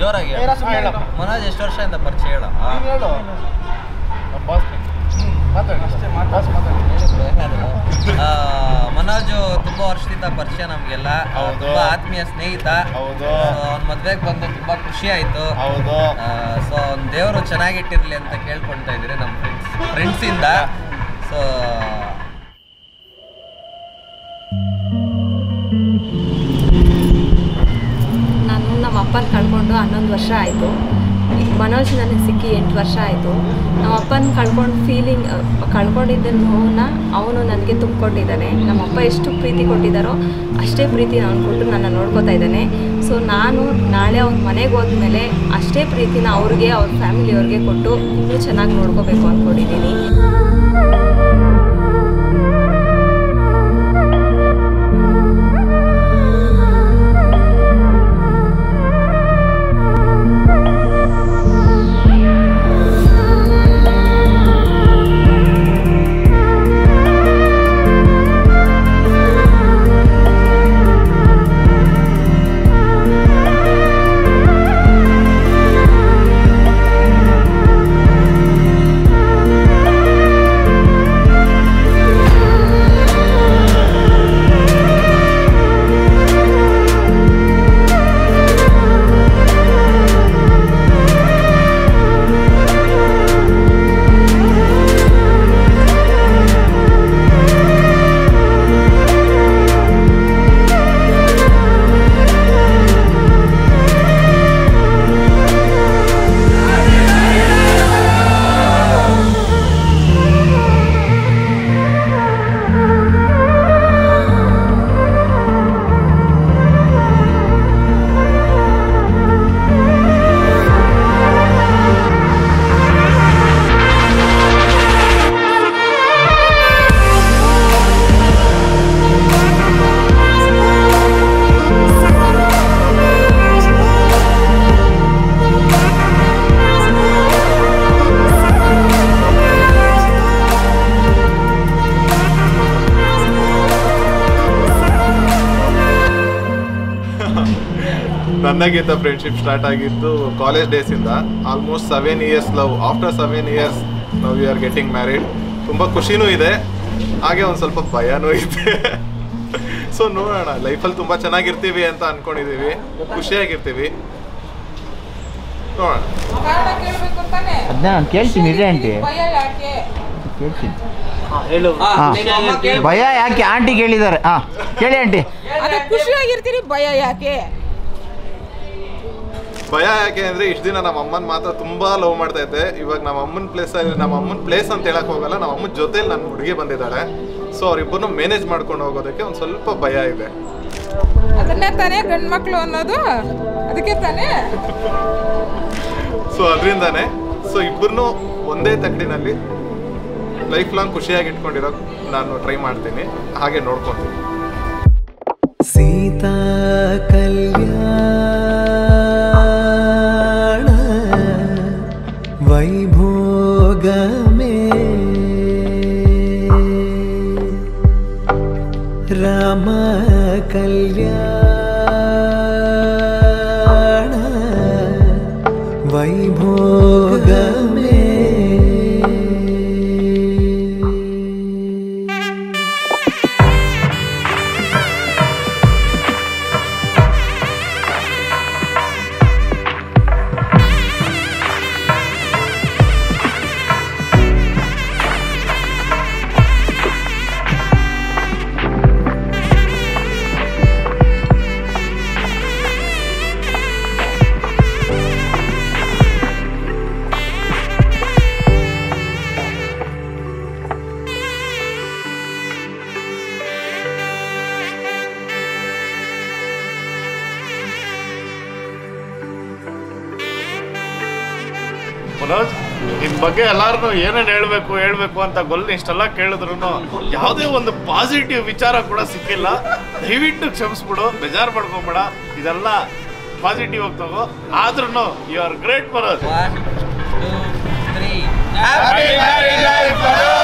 ಜೋರಾಗಿ ಹೇಳು. ಹಾ, ಹೇಳಪ್ಪ. ಮನೋಜ್ ಎಷ್ಟು ವರ್ಷದಿಂದ ಪರಿಚಯ ಹೇಳ ನೀನ್ ಹೇಳು ನಮ್ಮ ಬಾಸ್ ಮಾತಾಡಿ ಬಾಸ್ ಮಾತಾಡಿ ಮನೋಜ್ ತುಂಬಾ ವರ್ಷದಿಂದ ಪರಿಚಯ ನಮ್ಗೆಲ್ಲ ಹೌದು. ತುಂಬಾ ಆತ್ಮೀಯ ಸ್ನೇಹಿತ ಹೌದು ಅವ್ನ ಮದ್ವೆಗೆ ಬಂದು ತುಂಬಾ ಖುಷಿ ಆಯ್ತು ಹೌದು ಸೊ ಅವ್ನ ದೇವರು ಚೆನ್ನಾಗಿಟ್ಟಿರ್ಲಿ ಅಂತ ಕೇಳ್ಕೊಳ್ತಾ ಇದ್ರಿ ನಮ್ಮ ಫ್ರೆಂಡ್ಸ್ ಫ್ರೆಂಡ್ಸಿಂದ ಸೊ ನಾನು ನಮ್ಮ ಅಪ್ಪನ ಕಳ್ಕೊಂಡು ಹನ್ನೊಂದು ವರ್ಷ ಆಯಿತು ಮನೋಜ್ ನನಗೆ ಸಿಕ್ಕಿ ಎಂಟು ವರ್ಷ ಆಯಿತು ನಮ್ಮ ಅಪ್ಪನ ಕಳ್ಕೊಂಡು ಫೀಲಿಂಗ್ ಕಳ್ಕೊಂಡಿದ್ದ ನೋವನ್ನ ಅವನು ನನಗೆ ತುಂಬಿಕೊಟ್ಟಿದ್ದಾನೆ ನಮ್ಮ ಅಪ್ಪ ಎಷ್ಟು ಪ್ರೀತಿ ಕೊಟ್ಟಿದ್ದಾರೋ ಅಷ್ಟೇ ಪ್ರೀತಿ ಅವನು ಕೊಟ್ಟು ನನ್ನ ನೋಡ್ಕೋತಾ ಇದ್ದಾನೆ ಸೊ ನಾನು ನಾಳೆ ಅವ್ನ ಮನೆಗೆ ಹೋದ್ಮೇಲೆ ಅಷ್ಟೇ ಪ್ರೀತಿನ ಅವ್ರಿಗೆ ಅವ್ರ ಫ್ಯಾಮಿಲಿಯವ್ರಿಗೆ ಕೊಟ್ಟು ಇನ್ನೂ ಚೆನ್ನಾಗಿ ನೋಡ್ಕೋಬೇಕು ಅಂದ್ಕೊಂಡಿದ್ದೀನಿ ನನಗಿಂತ ಫ್ರೆಂಡ್ಶಿಪ್ ಸ್ಟಾರ್ಟ್ ಆಗಿದ್ದು ಕಾಲೇಜ್ ಡೇಸಿಂದ almost seven years love after seven years ನಾವು ಯು ಆರ್ ಗೆಟಿಂಗ್ ಮ್ಯಾರಿಡ್ ತುಂಬ ಖುಷಿನೂ ಇದೆ ಹಾಗೆ ಒಂದು ಸ್ವಲ್ಪ ಭಯನೂ ಇದೆ ಸೊ ನೋಡೋಣ ಲೈಫಲ್ಲಿ ತುಂಬ ಚೆನ್ನಾಗಿರ್ತೀವಿ ಅಂತ ಅನ್ಕೊಂಡಿದೀವಿ ಖುಷಿಯಾಗಿರ್ತೀವಿ ನೋಡೋಣ ಕಾರಣ ಕೇಳ್ಬೇಕು ತಾನೆ ಅದನ್ನ ನಾನು ಕೇಳ್ತೀನಿ ಇದೆ ಆಂಟಿ ಭಯ ಯಾಕೆ ಕೇಳ್ತೀನಿ ಹೇಳು ಹಾಂ ಭಯ ಯಾಕೆ ಆಂಟಿ ಕೇಳಿದ್ದಾರೆ ಹಾಂ ಕೇಳಿ ಆಂಟಿ ಅದೇ ಖುಷಿಯಾಗಿರ್ತೀರಿ ಭಯ ಯಾಕೆ ಭಯ ಯಾಕೆ ಅಂದ್ರೆ ಇಷ್ಟು ದಿನ ನಮ್ಮ ಅಮ್ಮನ ಮಾತ್ರ ತುಂಬಾ ಲವ್ ಮಾಡ್ತಾ ಇದ್ದೆ ಇವಾಗ ನಮ್ಮ ಅಮ್ಮನ ಪ್ಲೇಸ್ ಅಲ್ಲಿ ನಮ್ಮ ಅಮ್ಮನ ಪ್ಲೇಸ್ ಅಂತ ಹೇಳಕ್ ಹೋಗಲ್ಲ ನಮ್ಮ ಅಮ್ಮನ ಜೊತೆಲಿ ನನ್ನ ಹುಡುಗಿ ಬಂದಿದ್ದಾಳೆ ಸೊ ಅವ್ರಿಬ್ಬರನ್ನು ಮ್ಯಾನೇಜ್ ಮಾಡ್ಕೊಂಡು ಹೋಗೋದಕ್ಕೆ ಒಂದು ಸ್ವಲ್ಪ ಭಯ ಇದೆ ಅದನ್ನೇ ತಾನೇ ಗಂಡ್ ಮಕ್ಳು ಅನ್ನೋದು ಅದಕ್ಕೆ ತಾನೇ ಸೊ ಅದರಿಂದಾನೆ ಸೊ ಇಬ್ಬರನ್ನು ಒಂದೇ ತಕ್ಕಡಿನಲ್ಲಿ ಲೈಫ್ ಲಾಂಗ್ ಖುಷಿಯಾಗಿ ಇಟ್ಕೊಂಡಿರೋ ನಾನು ಟ್ರೈ ಮಾಡ್ತೀನಿ ಹಾಗೆ ನೋಡ್ಕೊಂತೀನಿ ಸೀತಾ ಕಲ್ಯಾಣ ವೈಭೋಗಮೇ ರಾಮ ಕಲ್ಯಾಣ ವೈಭೋಗಮೇ ಮನೋಜ್ ನಿನ್ ಬಗ್ಗೆ ಎಲ್ಲಾರು ಏನೇನ್ ಹೇಳ್ಬೇಕು ಹೇಳ್ಬೇಕು ಅಂತ ಗೊಲ್ಲ ಇಷ್ಟೆಲ್ಲ ಕೇಳಿದ್ರು ಯಾವುದೇ ಒಂದು ಪಾಸಿಟಿವ್ ವಿಚಾರ ಕೂಡ ಸಿಕ್ಕಿಲ್ಲ ದಯವಿಟ್ಟು ಕ್ಷಮಿಸ್ಬಿಡು ಬೇಜಾರು ಮಾಡ್ಕೊಂಬೇಡ ಇದೆಲ್ಲ ಪಾಸಿಟಿವ್ ಆಗಿ ತಗೋ ಆದ್ರೂ you are great Manoj one two three Happy married life, Manoj!